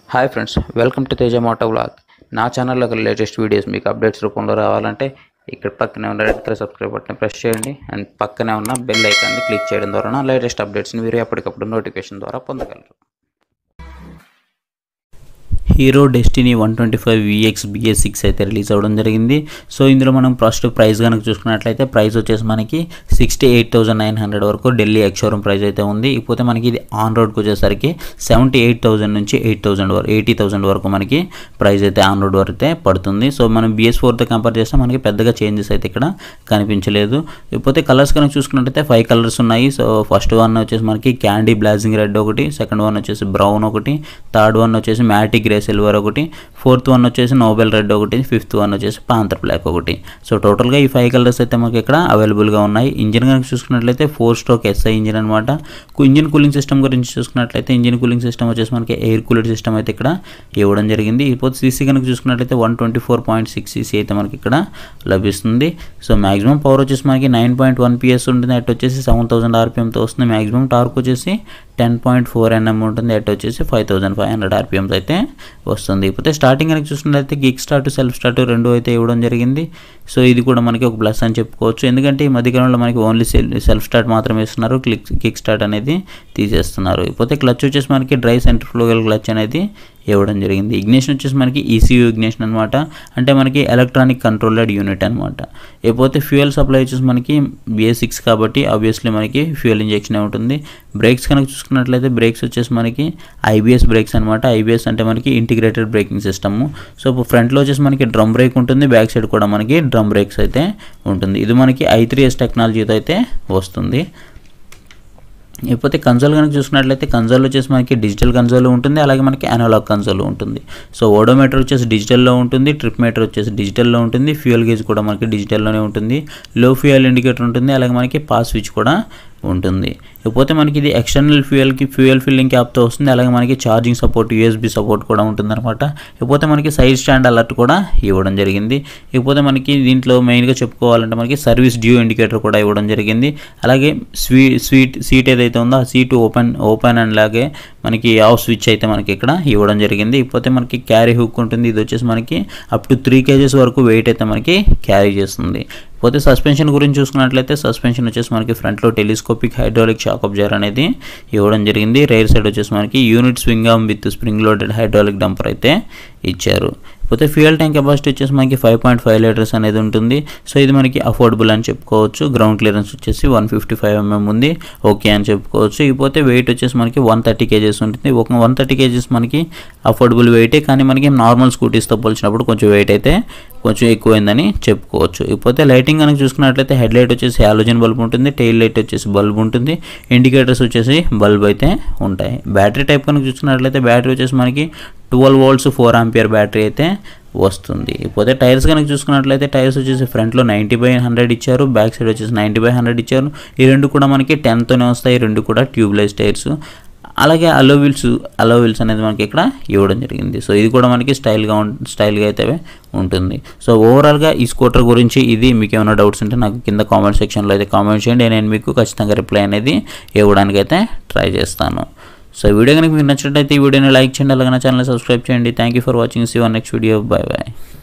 hi friends welcome to Teja moto vlog నా ఛానల్లో latest videos మీకు అప్డేట్స్ రూపంలో రావాలంటే ఇక్కడ పక్కనే ఉన్న red colour subscribe button press చేయండి అండ్ పక్కనే ఉన్న బెల్ ఐకాన్ని క్లిక్ చేయడం ద్వారా నా లేటెస్ట్ అప్డేట్స్ని మీరు ఎప్పటికప్పుడు నోటిఫికేషన్ ద్వారా పొందగలరు Hero Destiny one twenty five VX BS six అయితే రిలీజ్ అవ్వడం జరిగింది సో ఇందులో మనం ఫస్ట్ ప్రైస్ కనుక చూసుకున్నట్లయితే ప్రైస్ వచ్చేసి మనకి sixty eight thousand nine hundred వరకు ఢిల్లీ ఎక్స్షోరూమ్ ప్రైస్ అయితే ఉంది ఇకపోతే మనకి ఇది ఆన్ రోడ్కి వచ్చేసరికి సెవెంటీ ఎయిట్ థౌసండ్ నుంచి ఎయిట్ థౌసండ్ వరకు ఎయిటీ థౌసండ్ వరకు మనకి ప్రైస్ అయితే ఆన్ రోడ్ వరకు అయితే పడుతుంది సో మనం బిఎస్ ఫోర్తో కంపేర్ చేస్తే మనకి పెద్దగా చేంజెస్ అయితే ఇక్కడ కనిపించలేదు ఇకపోతే కలర్స్ కనుక చూసుకున్నట్టయితే ఫైవ్ కలర్స్ ఉన్నాయి సో ఫస్ట్ వన్ వచ్చేసి మనకి క్యాండీ బ్లాజింగ్ రెడ్ ఒకటి సెకండ్ వన్ వచ్చేసి బ్రౌన్ ఒకటి థర్డ్ వన్ వచ్చేసి మ్యాటిక్ గ్రే సిల్వర్ ఒకటి ఫోర్త్ వన్ వచ్చేసి నోబెల్ రెడ్ ఒకటి ఫిఫ్త్ వన్ వచ్చేసి పాంతర్ బ్లాక్ ఒకటి సో టోటల్గా ఈ ఫైవ్ కలర్స్ అయితే మనకి ఇక్కడ అవైలబుల్గా ఉన్నాయి ఇంజిన్ కనుక చూసుకున్నట్లయితే ఫోర్ స్ట్రోక్ ఎస్ఐ ఇంజిన్ అనమాట ఇంజిన్ కూలింగ్ సిస్టమ్ గురించి చూసుకున్నట్లయితే ఇంజిన్ కూలింగ్ సిస్టమ్ వచ్చేసి మనకి ఎయిర్ కూలర్ సిస్టమ్ అయితే ఇక్కడ ఇవ్వడం జరిగింది ఇప్పుడు సీసీ కనుక చూసుకున్నట్లయితే one twenty four point six CC అయితే మనకి ఇక్కడ లభిస్తుంది సో మాక్సిమం పవర్ వచ్చేసి మనకి నైన్ పాయింట్ వన్ పిఎస్ ఉంటుంది అటు వచ్చేసి సెవెన్ థౌసండ్ ఆర్పిఎంతో వస్తుంది మాక్సిమం టార్క్ వచ్చేసి టెన్ పాయింట్ ఫోర్ ఎన్ఎం ఉంటుంది అటు వచ్చేసి five thousand five hundred RPMs అయితే వస్తుంది ఇకపోతే స్టార్టింగ్ కనుక చూసినట్లయితే గిక్ స్టార్ట్ సెల్ఫ్ స్టార్ట్ రెండు అయితే ఇవ్వడం జరిగింది సో ఇది కూడా మనకి ఒక ప్లస్ అని చెప్పుకోవచ్చు ఎందుకంటే ఈ మధ్యకాలంలో మనకి ఓన్లీ సెల్ఫ్ స్టార్ట్ మాత్రమే ఇస్తున్నారు క్లిక్ కిక్ స్టార్ట్ అనేది తీసేస్తున్నారు ఇకపోతే క్లచ్ వచ్చేసి మనకి డ్రై సెంటర్ ఫ్లోగల్ క్లచ్ అనేది ఇవ్వడం జరిగింది ఇగ్నిషన్ వచ్చేసి మనకి ఈసీయూ ఇగ్నిషన్ అనమాట అంటే మనకి ఎలక్ట్రానిక్ కంట్రోలర్డ్ యూనిట్ అనమాట ఇకపోతే ఫ్యూయల్ సప్లై వచ్చేసి మనకి బిఎస్ సిక్స్ కాబట్టి ఆబ్వియస్లీ మనకి ఫ్యూయల్ ఇంజెక్షన్ ఉంటుంది బ్రేక్స్ కనుక చూసుకున్నట్లయితే బ్రేక్స్ వచ్చేసి మనకి ఐబిఎస్ బ్రేక్స్ అనమాట ఐబిఎస్ అంటే మనకి ఇంటిగ్రేటెడ్ బ్రేకింగ్ సిస్టమ్ సో ఇప్పుడు ఫ్రంట్లో వచ్చేసి మనకి డ్రమ్ బ్రేక్ ఉంటుంది బ్యాక్ సైడ్ కూడా మనకి డ్రమ్ బ్రేక్స్ అయితే ఉంటుంది ఇది మనకి ఐ త్రీ ఎస్ టెక్నాలజీతో అయితే వస్తుంది ఇకపోతే కన్సోల్ కనుక చూసుకున్నట్లయితే కన్సోల్ వచ్చేసి మనకి డిజిటల్ కన్సోల్ ఉంటుంది అలాగే మనకి అనలాగ్ కన్సోల్ ఉంటుంది సో ఓడోమీటర్ వచ్చేసి డిజిటల్లో ఉంటుంది ట్రిప్ మీటర్ వచ్చేసి డిజిటల్లో ఉంటుంది ఫ్యూయల్ గేజ్ కూడా మనకి డిజిటల్లోనే ఉంటుంది లో ఫ్యూయల్ ఇండికేటర్ ఉంటుంది అలాగే మనకి పాస్ స్విచ్ కూడా ఉంటుంది ఇకపోతే మనకి ఇది ఎక్స్టర్నల్ ఫ్యూయల్కి ఫ్యూయల్ ఫిల్లింగ్ క్యాప్తో వస్తుంది అలాగే మనకి ఛార్జింగ్ సపోర్ట్ యూఎస్బి సపోర్ట్ కూడా ఉంటుందన్నమాట ఇకపోతే మనకి సైడ్ స్టాండ్ అలర్ట్ కూడా ఇవ్వడం జరిగింది ఇకపోతే మనకి దీంట్లో మెయిన్గా చెప్పుకోవాలంటే మనకి సర్వీస్ డ్యూ ఇండికేటర్ కూడా ఇవ్వడం జరిగింది అలాగే స్వీ స్వీట్ సీట్ ఏదైతే ఉందో ఆ సీట్ ఓపెన్ ఓపెన్ అండ్ లాగే మనకి ఆఫ్ స్విచ్ అయితే మనకి ఇక్కడ ఇవ్వడం జరిగింది ఇకపోతే మనకి క్యారీ హుక్ ఉంటుంది ఇది వచ్చేసి మనకి అప్ టు త్రీ కేజెస్ వరకు వెయిట్ అయితే మనకి క్యారీ చేస్తుంది పోతే సస్పెన్షన్ గురించి చూసుకున్నట్లయితే సస్పెన్షన్ వచ్చేసి మనకి ఫ్రంట్లో టెలిస్కోపిక్ హైడ్రాలిక్ షాక్ అబ్జర్ అనేది ఇవ్వడం జరిగింది రైర్ సైడ్ వచ్చేసి మనకి unit swing arm with spring loaded hydraulic damper అయితే ఇచ్చారు పోతే ఫ్యూయల్ ట్యాంక్ కెపాసిటీ వచ్చేసి మనకి ఫైవ్ పాయింట్ ఫైవ్ లీటర్స్ అనేది ఉంటుంది సో ఇది మనకి అఫోర్డబుల్ అని చెప్పుకోవచ్చు గ్రౌండ్ క్లియరెన్స్ వచ్చేసి వన్ ఫిఫ్టీ ఫైవ్ ఎంఎం ఉంది ఓకే అని చెప్పుకోవచ్చు ఇకపోతే వెయిట్ వచ్చేసి మనకి వన్ థర్టీ కేజెస్ ఉంటుంది ఒక వన్ థర్టీ కేజెస్ మనకి అఫోర్డబుల్ వెయిటే కానీ మనకి నార్మల్ స్కూటీస్తో పోల్చినప్పుడు కొంచెం వెయిట్ అయితే కొంచెం ఎక్కువైందని చెప్పుకోవచ్చు ఇకపోతే లైటింగ్ కనుక చూసుకున్నట్లయితే హెడ్ లైట్ వచ్చేసి హాలోజన్ బల్బ్ ఉంటుంది టైల్ లైట్ వచ్చేసి బల్బ్ ఉంటుంది ఇండికేటర్స్ వచ్చేసి బల్బ్ అయితే ఉంటాయి బ్యాటరీ టైప్ కనుక చూసుకున్నట్లయితే బ్యాటరీ వచ్చేసి మనకి twelve volts four ampere battery అయితే వస్తుంది ఇకపోతే టైర్స్ కనుక చూసుకున్నట్లయితే టైర్స్ వచ్చేసి ఫ్రంట్లో నైంటీ బై హండ్రెడ్ ఇచ్చారు బ్యాక్ సైడ్ వచ్చేసి నైంటీ బై హండ్రెడ్ ఇచ్చారు ఈ రెండు కూడా మనకి టెన్తోనే వస్తాయి ఈ రెండు కూడా ట్యూబ్లెస్ టైర్స్ అలాగే అలో వీల్స్ అలో వీల్స్ అనేది మనకి ఇక్కడ ఇవ్వడం జరిగింది సో ఇది కూడా మనకి స్టైల్గా స్టైల్గా అయితే ఉంటుంది సో ఓవరాల్గా ఈ స్కూటర్ గురించి ఇది మీకు ఏమైనా డౌట్స్ ఉంటే నాకు కింద కామెంట్ సెక్షన్లో అయితే కామెంట్ చేయండి నేను మీకు ఖచ్చితంగా రిప్లై అనేది ఇవ్వడానికి అయితే ట్రై చేస్తాను సో ఈ వీడియో కనుక మీకు నచ్చినట్లయితే ఈ వీడియోని లైక్ చేయండి అలాగే నా ఛానల్ సబ్స్క్రైబ్ చేయండి thank you for watching see one next video bye bye